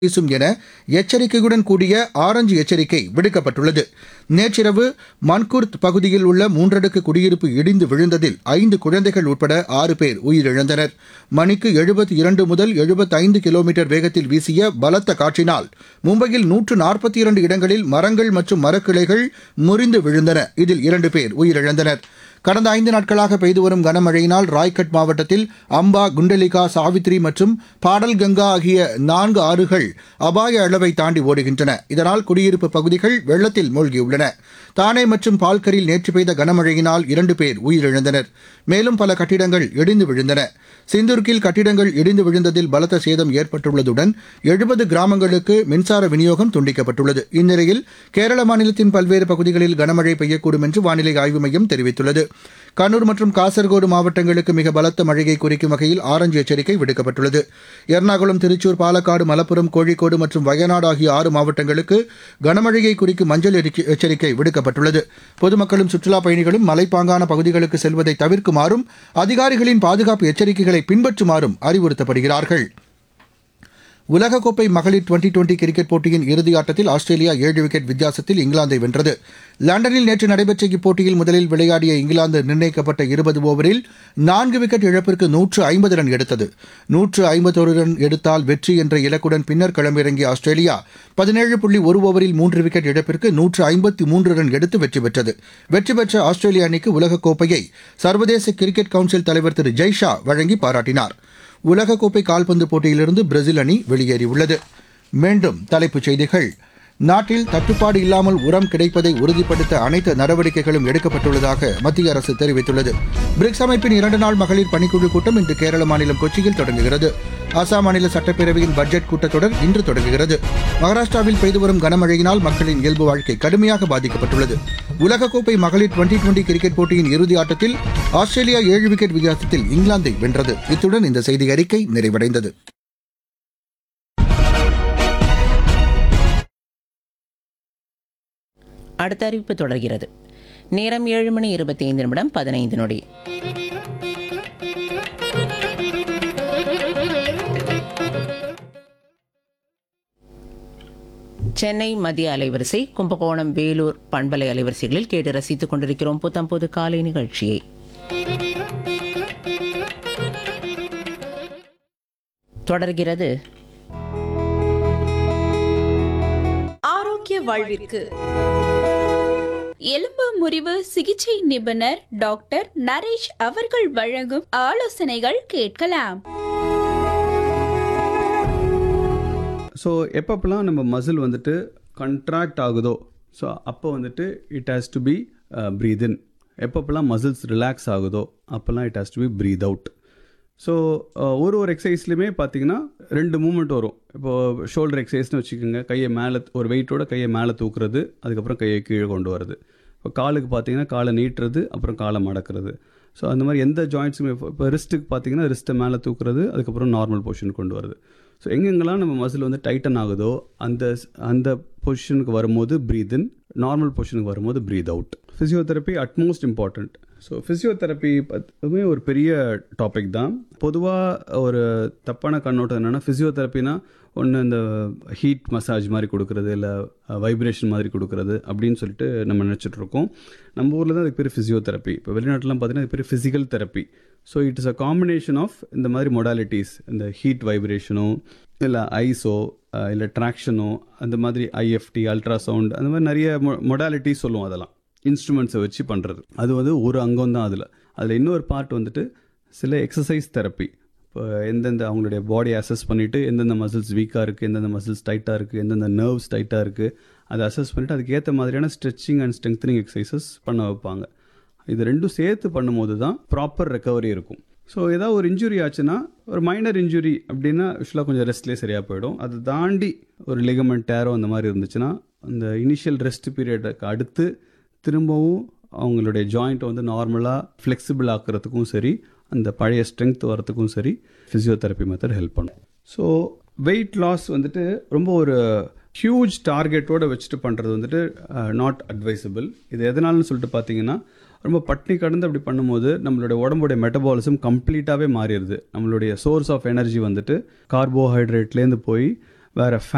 வீசும் என எச்சரிக்கையுடன் கூடிய ஆரஞ்சு எச்சரிக்கை விடுக்கப்பட்டுள்ளது நேற்றிரவு மன்குர்த் பகுதியில் உள்ள மூன்றடுக்கு குடியிருப்பு இடிந்து விழுந்ததில் ஐந்து குழந்தைகள் உட்பட ஆறு பேர் உயிரிழந்தனர் மணிக்கு எழுபத்தி இரண்டு முதல் எழுபத்தைந்து கிலோமீட்டர் வேகத்தில் வீசிய பலத்த காற்றினால் மும்பையில் நூற்று நாற்பத்தி இரண்டு இடங்களில் மரங்கள் மற்றும் மரக்கிளைகள் முறிந்து விழுந்தன இதில் இரண்டு பேர் உயிரிழந்தனர் கடந்த ஐந்து நாட்களாக பெய்து வரும் கனமழையினால் ராய்கட் மாவட்டத்தில் அம்பா குண்டலிகா சாவித்ரி மற்றும் பாடல்கங்கா ஆகிய நான்கு ஆறுகள் அபாய அளவை தாண்டி ஓடுகின்றன இதனால் குடியிருப்பு பகுதிகள் வெள்ளத்தில் மூழ்கியுள்ளன தானே மற்றும் பால்கரில் நேற்று பெய்த கனமழையினால் இரண்டு பேர் உயிரிழந்தனர் மேலும் பல கட்டிடங்கள் இடிந்து விழுந்தன சிந்துர்கில் கட்டிடங்கள் இடிந்து விழுந்ததில் பலத்த சேதம் ஏற்பட்டுள்ளதுடன் எழுபது கிராமங்களுக்கு மின்சார விநியோகம் துண்டிக்கப்பட்டுள்ளது இந்நிலையில் கேரள மாநிலத்தின் பல்வேறு பகுதிகளில் கனமழை பெய்யக்கூடும் என்று வானிலை ஆய்வு மையம் தெரிவித்துள்ளது கண்ணூர் மற்றும் காசர்கோடு மாவட்டங்களுக்கு மிக பலத்த மழையை குறிக்கும் வகையில் ஆரஞ்சு எச்சரிக்கை விடுக்கப்பட்டுள்ளது எர்ணாகுளம் திருச்சூர் பாலக்காடு மலப்புரம் கோழிக்கோடு மற்றும் வயநாடு ஆகிய ஆறு மாவட்டங்களுக்கு கனமழையை குறிக்கும் மஞ்சள் எரிக்கை- எச்சரிக்கை விடுக்கப்பட்டுள்ளது பொதுமக்களும் சுற்றுலாப் பயணிகளும் மலைப்பாங்கான பகுதிகளுக்கு செல்வதை தவிர்க்குமாறும் அதிகாரிகளின் பாதுகாப்பு எச்சரிக்கைகளை பின்பற்றுமாறும் அறிவுறுத்தப்படுகிறார்கள் உலகக்கோப்பை மகளிர் டுவெண்டி டுவெண்டி கிரிக்கெட் போட்டியின் இறுதி ஆட்டத்தில் ஆஸ்திரேலியா ஏழு விக்கெட் வித்தியாசத்தில் இங்கிலாந்தை வென்றது லண்டனில் நேற்று நடைபெற்ற இப்போட்டியில் முதலில் விளையாடிய இங்கிலாந்து நிர்ணயிக்கப்பட்ட இருபது ஓவரில் நான்கு விக்கெட் இழப்பிற்கு நூற்று ஐம்பது ரன் எடுத்தது நூற்று ஐம்பத்தொரு ரன் எடுத்தால் வெற்றி என்ற இலக்குடன் பின்னர் களமிறங்கிய ஆஸ்திரேலியா பதினேழு புள்ளி ஒரு ஓவரில் மூன்று விக்கெட் இழப்பிற்கு நூற்று ஐம்பத்தி மூன்று ரன் எடுத்து வெற்றி பெற்றது வெற்றி பெற்ற ஆஸ்திரேலிய அணிக்கு உலகக்கோப்பையை சர்வதேச கிரிக்கெட் கவுன்சில் தலைவர் திரு ஜெய்ஷா வழங்கி பாராட்டினார் உலகக்கோப்பை கால்பந்து போட்டியிலிருந்து பிரேசில் அணி வெளியேறியுள்ளது மீண்டும் தலைப்புச் செய்திகள் நாட்டில் தட்டுப்பாடு இல்லாமல் உரம் கிடைப்பதை உறுதிப்படுத்த அனைத்து நடவடிக்கைகளும் எடுக்கப்பட்டுள்ளதாக மத்திய அரசு தெரிவித்துள்ளது பிரிக்ஸ் அமைப்பின் இரண்டு நாள் மகளிர் பணிக்குழு கூட்டம் இன்று கேரள மாநிலம் கொச்சியில் தொடங்குகிறது அசாம் மாநில சட்டப்பேரவையின் பட்ஜெட் கூட்டத்தொடர் இன்று தொடங்குகிறது மகாராஷ்டிராவில் பெய்து வரும் கனமழையினால் மக்களின் இயல்பு வாழ்க்கை கடுமையாக பாதிக்கப்பட்டுள்ளது உலகக்கோப்பை மகளிர் டுவெண்டி டுவெண்டி கிரிக்கெட் போட்டியின் இறுதி ஆட்டத்தில் ஆஸ்திரேலியா ஏழு விக்கெட் வித்தியாசத்தில் இங்கிலாந்தை வென்றது இத்துடன் இந்த செய்தி அறிக்கை நிறைவடைந்தது அடுத்த அறிவிப்பு தொடர்கிறது நேரம் ஏழு மணி இருபத்தி ஐந்து நிமிடம் பதினைந்து நொடி சென்னை மத்திய அலைவரிசை கும்பகோணம் வேலூர் பண்பலை அலைவரிசைகளில் கேட்டு ரசித்துக் கொண்டிருக்கிறோம் புத்தம் புது காலை நிகழ்ச்சியை தொடர்கிறது ஆரோக்கிய வாழ்விற்கு எலும்பு முறிவு சிகிச்சை நிபுணர் டாக்டர் நரேஷ் அவர்கள் வழங்கும் ஆலோசனைகள் கேட்கலாம் ஸோ எப்பப்பெல்லாம் நம்ம மசில் வந்துட்டு கண்ட்ராக்ட் ஆகுதோ ஸோ அப்போ வந்துட்டு it has to be breathe in எப்பப்பெல்லாம் மசில்ஸ் ரிலாக்ஸ் ஆகுதோ அப்போல்லாம் it has to be breathe out so ஒரு ஒரு எக்ஸசைஸ்லையுமே பார்த்தீங்கன்னா ரெண்டு மூமெண்ட் வரும் இப்போது ஷோல்டர் எக்ஸசைஸ்னு வச்சுக்கோங்க கையை மேலே ஒரு வெயிட்டோட கையை மேலே தூக்குறது அதுக்கப்புறம் கையை கீழே கொண்டு வரது இப்போ காலுக்கு பார்த்தீங்கன்னா காலை நீட்டுறது அப்புறம் காலை மடக்கிறது ஸோ அந்த மாதிரி எந்த ஜாயிண்ட்ஸுமே இப்போ ரிஸ்ட்டுக்கு பார்த்தீங்கன்னா ரிஸ்ட்டை மேலே தூக்குறது அதுக்கப்புறம் நார்மல் பொசிஷன் கொண்டு வருது ஸோ எங்கெங்கெல்லாம் நம்ம மசில் வந்து டைட்டன் ஆகுதோ அந்த அந்த பொசிஷனுக்கு வரும்போது ப்ரீத் இன் நார்மல் பொசிஷனுக்கு வரும்போது breathe out physiotherapy utmost important so physiotherapy பற்றுமே ஒரு பெரிய டாபிக் தான் பொதுவாக ஒரு தப்பான கண்ணோட்டம் என்னென்னா ஃபிசியோதெரப்பினா ஒன்று இந்த ஹீட் மசாஜ் மாதிரி கொடுக்குறது இல்லை வைப்ரேஷன் மாதிரி கொடுக்குறது அப்படின்னு சொல்லிட்டு நம்ம நினச்சிட்டு இருக்கோம் நம்ம ஊரில் தான் அதுக்கு பேர் ஃபிசியோதெரப்பி இப்போ வெளிநாட்டிலாம் பார்த்தீங்கன்னா அது பேர் physical therapy so it is a combination of இந்த மாதிரி மொடாலிட்டிஸ் இந்த ஹீட் வைப்ரேஷனோ இல்லை ஐஸோ இல்லை ட்ராக்ஷனோ அந்த மாதிரி ஐஎஃப்டி அல்ட்ராசவுண்ட் அந்த மாதிரி நிறைய மொடாலிட்டி சொல்லுவோம் அதெல்லாம் இன்ஸ்ட்ருமெண்ட்ஸை வச்சு பண்ணுறது அது வந்து ஒரு அங்கம் தான் அதில் அதில் இன்னொரு பார்ட் வந்துட்டு சில எக்ஸசைஸ் தெரப்பி இப்போ எந்தெந்த அவங்களுடைய பாடியை அசஸ் பண்ணிவிட்டு எந்தெந்த மசில்ஸ் வீக்காக இருக்குது எந்தெந்த மசில்ஸ் டைட்டாக இருக்குது எந்தெந்த நர்வ்ஸ் டைட்டாக இருக்குது அதை அசஸ் பண்ணிவிட்டு அதுக்கு ஏற்ற மாதிரியான ஸ்ட்ரெச்சிங் அண்ட் ஸ்ட்ரெங்தனிங் எக்ஸசைசஸ் பண்ண வைப்பாங்க இது ரெண்டும் சேர்த்து பண்ணும்போது தான் ப்ராப்பர் ரெக்கவரி இருக்கும் ஸோ ஏதாவது ஒரு இன்ஜுரி ஆச்சுன்னா ஒரு மைனர் இன்ஜுரி அப்படின்னா யூஸ்வலாக கொஞ்சம் ரெஸ்ட்லேயே சரியாக போயிடும் அது தாண்டி ஒரு லிகமெண்ட் டேரோ அந்த மாதிரி இருந்துச்சுன்னா அந்த இனிஷியல் ரெஸ்ட் பீரியடுக்கு அடுத்து திரும்பவும் அவங்களுடைய ஜாயிண்ட்டை வந்து நார்மலாக ஃப்ளெக்சிபிள் ஆக்கிறதுக்கும் சரி அந்த பழைய ஸ்ட்ரென்த் வரத்துக்கும் சரி ஃபிசியோதெரப்பி மெத்தட் ஹெல்ப் பண்ணும் ஸோ வெயிட் லாஸ் வந்துட்டு ரொம்ப ஒரு ஹியூஜ் டார்கெட்டோட வச்சுட்டு பண்ணுறது வந்துட்டு நாட் அட்வைசபிள் இது எதனாலன்னு சொல்லிட்டு பார்த்தீங்கன்னா ரொம்ப பட்னி கடந்து அப்படி பண்ணும்போது நம்மளுடைய உடம்புடைய மெட்டபாலிசம் கம்ப்ளீட்டாகவே மாறிடுது நம்மளுடைய சோர்ஸ் ஆஃப் எனர்ஜி வந்துட்டு கார்போஹைட்ரேட்லேருந்து போய் வேறு